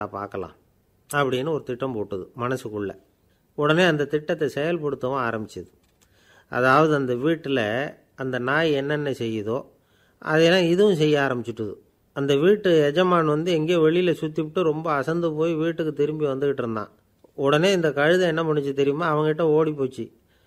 பார்க்கலாம் அப்படின்னு ஒரு திட்டம் போட்டுது மனசுக்குள்ள உடனே அந்த திட்டத்தை செயல்படுத்தவும் ஆரம்பிச்சது அதாவது அந்த வீட்டில் அந்த நாய் என்னென்ன செய்யுதோ அதையெல்லாம் இதுவும் செய்ய ஆரம்பிச்சுட்டுது அந்த வீட்டு எஜமான் வந்து எங்கேயோ வெளியில் சுற்றிவிட்டு ரொம்ப அசந்து போய் வீட்டுக்கு திரும்பி வந்துக்கிட்டு இருந்தான் உடனே இந்த கழுதை என்ன பண்ணுச்சு தெரியுமா அவங்ககிட்ட ஓடி போச்சு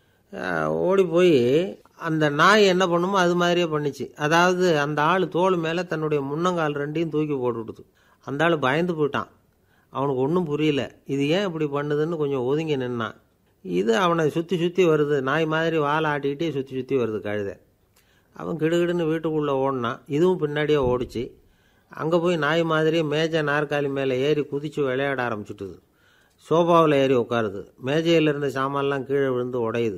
அஹ் ஓடி போய் அந்த நாய் என்ன பண்ணுமோ அது மாதிரியே பண்ணிச்சு அதாவது அந்த ஆள் தோல் மேலே தன்னுடைய முன்னங்கால் ரெண்டையும் தூக்கி போட்டுவிடுது அந்த ஆள் பயந்து போயிட்டான் அவனுக்கு ஒன்றும் புரியல இது ஏன் இப்படி பண்ணுதுன்னு கொஞ்சம் ஒதுங்கி நின்னான் இது அவனை சுற்றி சுற்றி வருது நாய் மாதிரி வாழை ஆட்டிக்கிட்டே சுற்றி சுற்றி வருது கழுதை அவன் கிடுகிடுன்னு வீட்டுக்குள்ளே ஓடினான் இதுவும் பின்னாடியே ஓடிச்சு அங்கே போய் நாய் மாதிரியே மேஜை நாற்காலி மேலே ஏறி குதித்து விளையாட ஆரம்பிச்சுட்டுது சோஃபாவில் ஏறி உட்காருது மேஜையில் இருந்த சாமான்லாம் கீழே விழுந்து உடையுது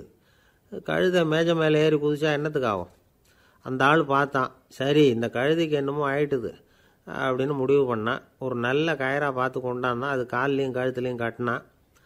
கழுதை மேஜை மேலே ஏறி குதிச்சா என்னத்துக்கு ஆகும் அந்த ஆள் பார்த்தான் சரி இந்த கழுதைக்கு என்னமோ ஆயிட்டுது அப்படின்னு முடிவு பண்ணான் ஒரு நல்ல கயராக பார்த்து கொண்டாந்தான் அது கால்லையும் கழுத்துலையும் கட்டினான்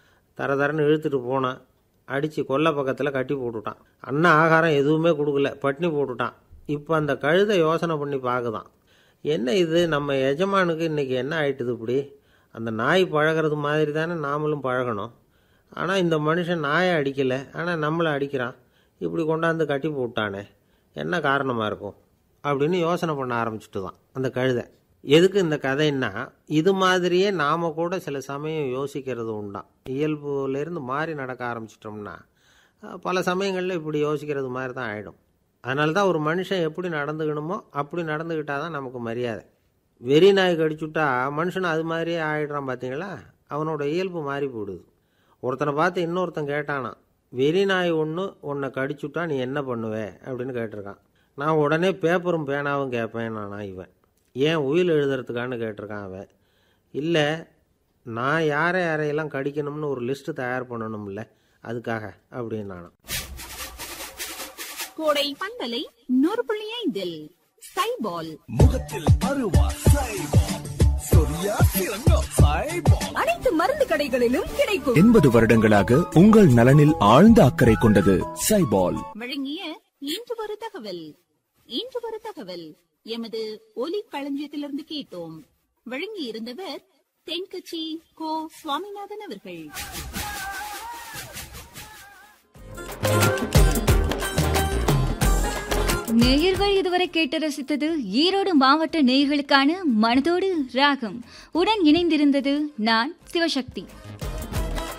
தர தரன்னு இழுத்துட்டு போனான் அடித்து கொல்லை பக்கத்தில் கட்டி போட்டுட்டான் அண்ணன் ஆகாரம் எதுவுமே கொடுக்கல பட்னி போட்டுட்டான் இப்போ அந்த கழுதை யோசனை பண்ணி பார்க்குதான் என்ன இது நம்ம எஜமானுக்கு இன்றைக்கி என்ன ஆயிட்டுது இப்படி அந்த நாய் பழகிறது மாதிரி தானே நாமளும் பழகணும் ஆனால் இந்த மனுஷன் நாயை அடிக்கலை ஆனால் நம்மளை அடிக்கிறான் இப்படி கொண்டாந்து கட்டி போட்டானே என்ன காரணமாக இருக்கும் அப்படின்னு யோசனை பண்ண ஆரம்பிச்சுட்டு தான் அந்த கழுதை எதுக்கு இந்த கதைன்னா இது மாதிரியே நாம் கூட சில சமயம் யோசிக்கிறது உண்டாம் இயல்புலேருந்து மாறி நடக்க ஆரம்பிச்சிட்டோம்னா அஹ், பல சமயங்களில் இப்படி யோசிக்கிறது மாதிரி தான் ஆகிடும் அதனால தான் ஒரு மனுஷன் எப்படி நடந்துக்கணுமோ அப்படி நடந்துக்கிட்டால் தான் நமக்கு மரியாதை வெறி நாய் கடிச்சுட்டா மனுஷன் அது மாதிரியே ஆகிடுறான் பார்த்தீங்களா அவனோட இயல்பு மாறி போடுது ஒருத்தனை பார்த்து இன்னொருத்தன் கேட்டானான் வெறி நாய் ஒன்று உன்னை கடிச்சுட்டா நீ என்ன பண்ணுவே அப்படின்னு கேட்டிருக்கான் நான் உடனே பேப்பரும் பேனாவும் கேட்பேன் நானா இவன் ஏன் உயில் எழுதுறதுக்கான்னு கேட்டிருக்கான் அவன் இல்லை நான் யாரை யாரையெல்லாம் கடிக்கணும்னு ஒரு லிஸ்ட்டு தயார் பண்ணணும்ல அதுக்காக அப்படின்னு நானும் கோடை பண்பலை நூறு புள்ளி ஐந்தில் சைபால் முகத்தில் அருவா சைபால் சொரியா சிறங்கோ சைபால் அனைத்து மருந்து கடைகளிலும் கிடைக்கும் எண்பது வருடங்களாக உங்கள் நலனில் ஆழ்ந்த அக்கறை கொண்டது சைபால் வழங்கிய இன்று ஒரு தகவல் இன்று ஒரு தகவல் எமது ஒலி களஞ்சியத்திலிருந்து கேட்டோம் வழங்கி இருந்தவர் தென்கட்சி கோ சுவாமிநாதன் அவர்கள் நேயர்கள் இதுவரை கேட்டு ரசித்தது ஈரோடு மாவட்ட நேயர்களுக்கான மனதோடு ராகம் உடன் இணைந்திருந்தது நான் சிவசக்தி